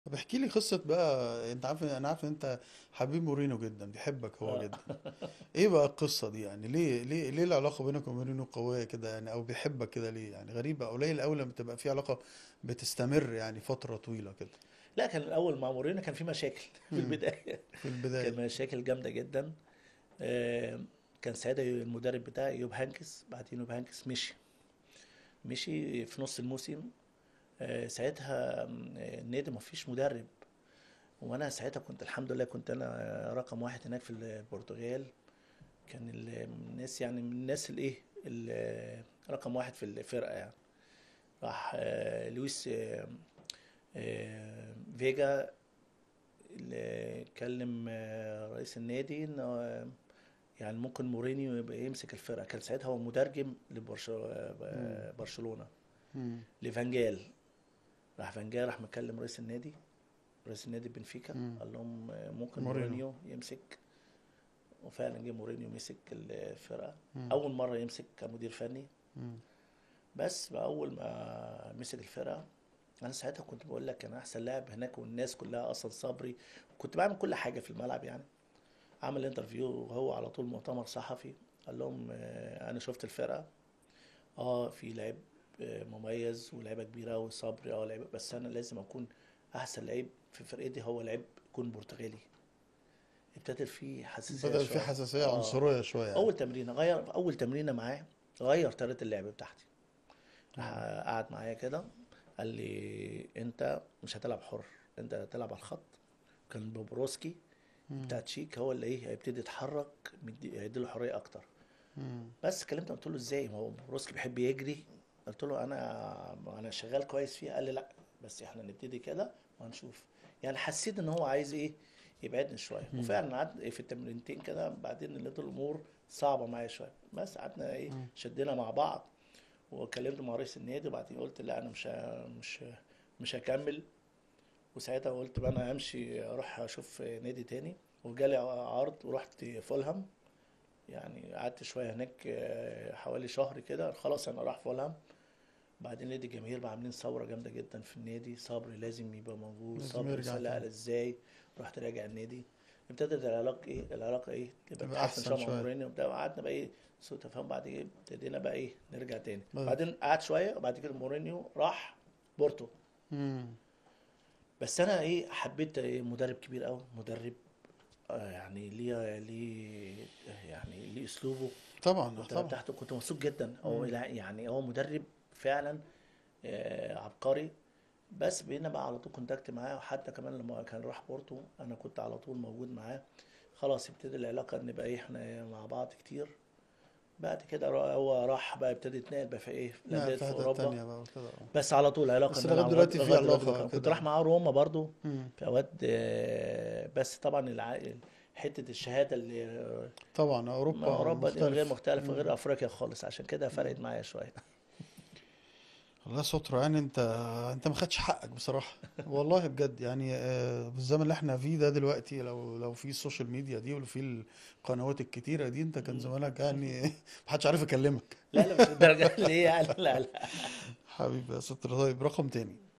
طب احكي لي قصة بقى انت عارف انا عارف ان انت حبيب مورينو جدا بيحبك هو اه جدا ايه بقى القصة دي يعني ليه ليه ليه العلاقة بينك ومورينو قوية كده يعني او بيحبك كده ليه يعني غريبة قليل قوي لما تبقى في علاقة بتستمر يعني فترة طويلة كده لا كان الاول مع مورينيو كان في مشاكل في امم البدايه في البداية كان مشاكل جامده جدا آه، كان ساعتها المدرب بتاعي يوب هانكس بعدين يوب هانكس مشي مشي في نص الموسم آه، ساعتها آم، آه، النادي ما فيش مدرب وانا ساعتها كنت الحمد لله كنت انا رقم واحد هناك في البرتغال كان ال- الناس يعني من الناس الايه ال- رقم واحد في الفرقه يعني راح آه، لويس آه، آه، فيجا اللي كلم آه، رئيس النادي ان آه، يعني ممكن مورينيو يبقى يمسك الفرقه كان ساعتها هو مترجم امم لبرشلونه امم لفانجال راح فانجال راح مكلم رئيس النادي رئيس النادي بنفيكا امم قال لهم آه، ممكن مورينو مورينيو يمسك وفعلا جه مورينيو مسك الفرقه امم اول مره يمسك كمدير فني امم بس بأول ما مسك الفرقه انا ساعتها كنت بقول لك انا احسن لاعب هناك والناس كلها اصلا صبري كنت بعمل كل حاجه في الملعب يعني عمل انترفيو وهو على طول مؤتمر صحفي قال لهم آه، انا شفت الفرقه اه في لعيب آه، مميز ولاعيبه كبيره وصبري اه لعيبه بس انا لازم اكون احسن لعيب في فرقتي هو لعيب يكون برتغالي ابتدت فيه حساسيه بدأ في شويه حساسية اه عنصرية شوية يعني اول تمرينه غير اول تمرينه معاه غير طريقه اللعب بتاعتي راح امم قعد معايا كده قال لي انت مش هتلعب حر انت هتلعب على الخط كان بوبروسكي امم بتاع تشيك هو اللي ايه هيبتدي يتحرك مدي- هيديله حريه اكتر امم بس كلمته قلت له ازاي ما هو بوبروسكي بيحب يجري قلت له انا انا شغال كويس فيه قال لي لا بس احنا نبتدي كده وهنشوف يعني حسيت ان هو عايز ايه يبعدني شويه امم وفعلا قعدت في التمرينتين كده بعدين لقيت الامور صعبه معايا شويه بس قعدنا ايه شدينا مع بعض وكلمت مع رئيس النادي وبعدين قلت لا انا مش ه- مش مش هكمل وساعتها قلت بقى انا همشي اروح اشوف نادي تاني وجالي عرض ورحت فولهام يعني قعدت شويه هناك آه، حوالي شهر كده خلاص انا راح فولهام بعدين نادي الجماهير بقى عاملين ثوره جامده جدا في النادي صبري لازم يبقى موجود لازم صبري يرجع سأل تاني ازاي رحت راجع النادي ابتدت العلاقه ايه العلاقه ايه تبقى تبقى تتحسن أحسن شويه مع شوية مورينيو وبتاع وقعدنا بقى ايه سوء تفاهم بعد ايه ابتدينا بقى ايه نرجع تاني بدأ بعدين قعد شويه وبعد كده مورينيو راح بورتو امم بس انا ايه حبيت إيه مدرب كبير قوي مدرب آه، يعني ليه ليه يعني ليه اسلوبه طبعا آه، والطريقه طبعا بتاعته كنت مبسوط جدا هو امم لا- يعني هو مدرب فعلا آه، عبقري بس بقينا بقى على طول كونتاكت معاه وحتى كمان لما كان راح بورتو انا كنت على طول موجود معاه خلاص ابتدى العلاقه ان بقى ايه احنا مع بعض كتير بعد كده را- هو راح بقى ابتدى يتنقل بقى في ايه في نقل الانديه في في حتة اوروبا تانية بقى وكده اه بس على طول علاقه بس ان انا لغاية لغايه دلوقتي في لغاية دلوقتي علاقة بكلم. كنت كده راح معاه روما برضو امم في اوقات آه، بس طبعا الع... حته الشهاده اللي طبعا ما أوروبا اوروبا دي غير مختلف مختلفه امم غير افريقيا خالص عشان كده فرقت امم معايا شويه الله سترة يعني انت انت ما خدتش حقك بصراحة والله بجد يعني آه، بالزمن اللي احنا فيه ده دلوقتي لو لو في السوشيال ميديا دي وفي القنوات الكتيرة دي انت كان زمانك يعني محدش عارف يكلمك لا لا مش الدرجه اللي هي يعني لا لا حبيبي يا سترة طيب رقم تاني